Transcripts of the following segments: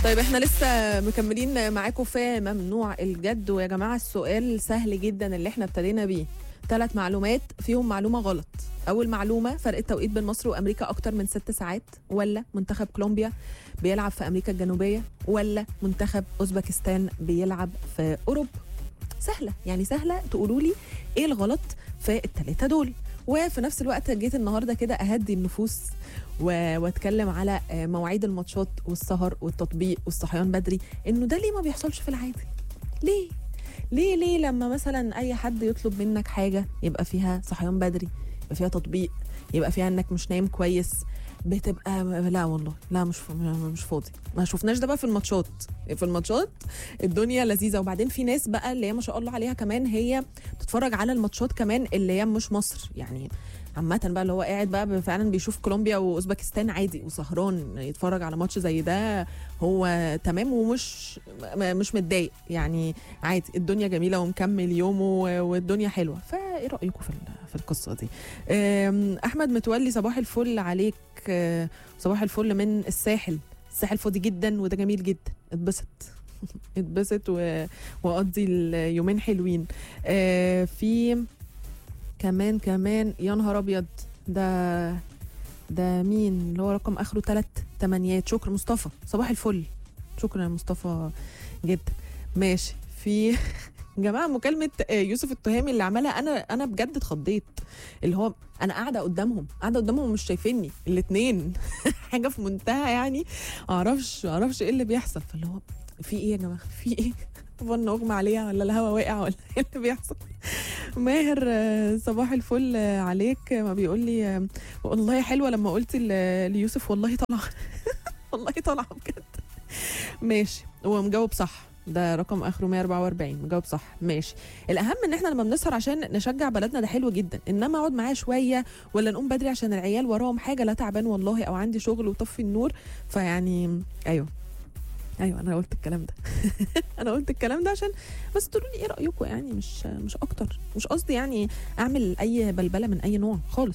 طيب احنا لسه مكملين معاكم في ممنوع الجد ويا جماعه السؤال سهل جدا اللي احنا ابتدينا بيه ثلاث معلومات فيهم معلومه غلط اول معلومه فرق التوقيت بين مصر وامريكا اكتر من ست ساعات ولا منتخب كولومبيا بيلعب في امريكا الجنوبيه ولا منتخب اوزبكستان بيلعب في اوروبا سهله يعني سهله تقولوا لي ايه الغلط في الثلاثه دول وفي نفس الوقت جيت النهارده كده اهدي النفوس و- واتكلم على آه، مواعيد الماتشات والسهر والتطبيق والصحيان بدري انه ده ليه ما بيحصلش في العادي ليه ليه ليه لما مثلا اي حد يطلب منك حاجه يبقى فيها صحيان بدري يبقى فيها تطبيق يبقى فيها انك مش نايم كويس بتبقى لا والله لا مش مش فاضي ما شفناش ده بقى في الماتشات في الماتشات الدنيا لذيذه وبعدين في ناس بقى اللي هي ما شاء الله عليها كمان هي بتتفرج على الماتشات كمان اللي هي مش مصر يعني عامة بقى اللي هو قاعد بقى فعلا بيشوف كولومبيا واوزبكستان عادي وسهران يتفرج على ماتش زي ده هو تمام ومش م- مش متضايق يعني عادي الدنيا جميله ومكمل يومه والدنيا حلوه فايه رايكم في ال- في القصه دي أم، احمد متولي صباح الفل عليك أه، صباح الفل من الساحل الساحل فاضي جدا وده جميل جدا اتبسط اتبسط و- وقضي اليومين حلوين أه، في كمان كمان يا نهار ابيض ده ده مين اللي هو رقم اخره ثلاث تمانيات شكرا مصطفى صباح الفل شكرا يا مصطفى جدا ماشي في جماعه مكالمه آه، يوسف التهامي اللي عملها انا انا بجد اتخضيت اللي هو انا قاعده قدامهم قاعده قدامهم ومش شايفيني الاثنين حاجه في منتهى يعني معرفش معرفش ايه اللي بيحصل فاللي هو في ايه يا جماعه في ايه فن اغمى عليها ولا الهوا واقع ولا ايه اللي بيحصل ماهر آه، صباح الفل آه، عليك ما بيقول لي آه، والله حلوه لما قلت ل- ليوسف والله طالعه والله طالعه بجد ماشي هو مجاوب صح ده رقم اخره 144 مجاوب صح ماشي الاهم ان احنا لما بنسهر عشان نشجع بلدنا ده حلو جدا انما اقعد معاه شويه ولا نقوم بدري عشان العيال وراهم حاجه لا تعبان والله او عندي شغل وطفي النور فيعني ايوه ايوه انا قلت الكلام ده انا قلت الكلام ده عشان بس تقولوا لي ايه رايكم يعني مش مش اكتر مش قصدي يعني اعمل اي بلبله من اي نوع خالص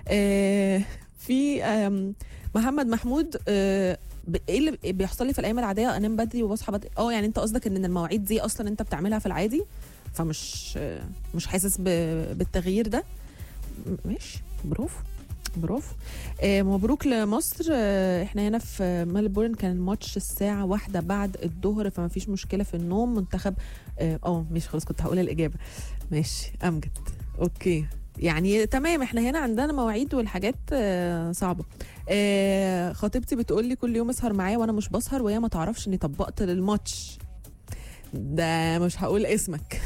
آه في آم، محمد محمود آه ب- ايه اللي بيحصل لي في الايام العاديه انام بدري واصحى بدري اه يعني انت قصدك ان المواعيد دي اصلا انت بتعملها في العادي فمش آه، مش حاسس ب- بالتغيير ده م- ماشي برافو برافو آه مبروك لمصر آه احنا هنا في ملبورن كان الماتش الساعة واحدة بعد الظهر فما فيش مشكلة في النوم منتخب اه آه، مش خلاص كنت هقول الإجابة ماشي أمجد أوكي يعني تمام احنا هنا عندنا مواعيد والحاجات آه صعبة آه خطيبتي بتقول لي كل يوم اسهر معايا وانا مش بسهر وهي ما تعرفش اني طبقت للماتش ده مش هقول اسمك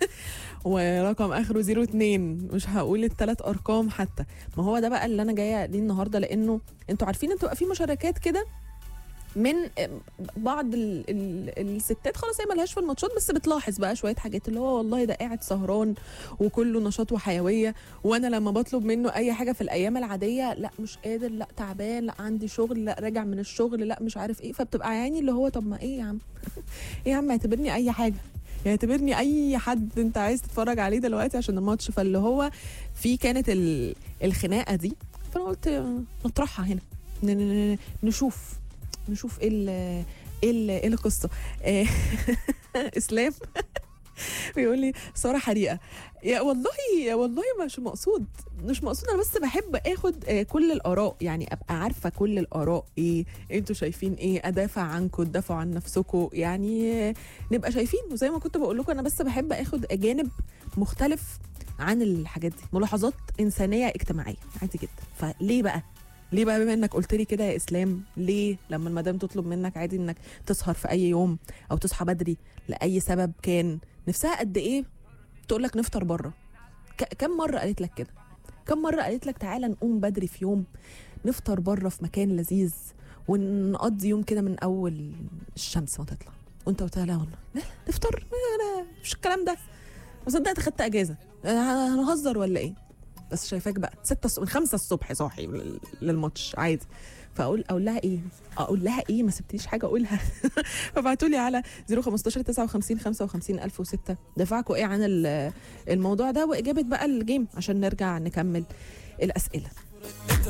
ورقم اخره 02 مش هقول الثلاث ارقام حتى ما هو ده بقى اللي انا جايه ليه النهارده لانه انتوا عارفين انتوا بقى في مشاركات كده من بعض ال ال الستات خلاص هي ملهاش في الماتشات بس بتلاحظ بقى شويه حاجات اللي هو والله ده قاعد سهران وكله نشاط وحيويه وانا لما بطلب منه اي حاجه في الايام العاديه لا مش قادر لا تعبان لا عندي شغل لا راجع من الشغل لا مش عارف ايه فبتبقى عيني اللي هو طب ما ايه يا عم ايه يا عم اعتبرني اي حاجه يعتبرني اي حد انت عايز تتفرج عليه دلوقتي عشان الماتش فاللي هو في كانت ال- الخناقه دي فانا قلت نطرحها هنا ن- ن- ن- نشوف نشوف ايه ال- ايه ال- ايه القصه آه، اسلام بيقول لي ساره حريقه يا والله يا والله مش مقصود مش مقصود انا بس بحب اخد آه، كل الاراء يعني ابقى عارفه كل الاراء ايه انتوا شايفين ايه ادافع عنكم تدافعوا عن نفسكم يعني آه، نبقى شايفين وزي ما كنت بقول لكم انا بس بحب اخد جانب مختلف عن الحاجات دي ملاحظات انسانيه اجتماعيه عادي جدا فليه بقى ليه بقى بما انك قلت لي كده يا اسلام ليه لما المدام تطلب منك عادي انك تسهر في اي يوم او تصحى بدري لاي سبب كان نفسها قد ايه تقول لك نفطر بره ك- كم مره قالت لك كده كم مره قالت لك تعالى نقوم بدري في يوم نفطر بره في مكان لذيذ ونقضي يوم كده من اول الشمس ما تطلع وانت قلت لها لا والله لا، نفطر لا لا مش الكلام ده وصدقت خدت اجازه أه، هنهزر ولا ايه بس شايفاك بقى 6 الصبح من 5 الصبح صاحي لل- للماتش عادي فاقول اقول لها ايه اقول لها ايه ما سبتليش حاجه اقولها فابعتوا لي على 015 59 55 1006 دفعكم ايه عن ال- الموضوع ده واجابه بقى الجيم عشان نرجع نكمل الاسئله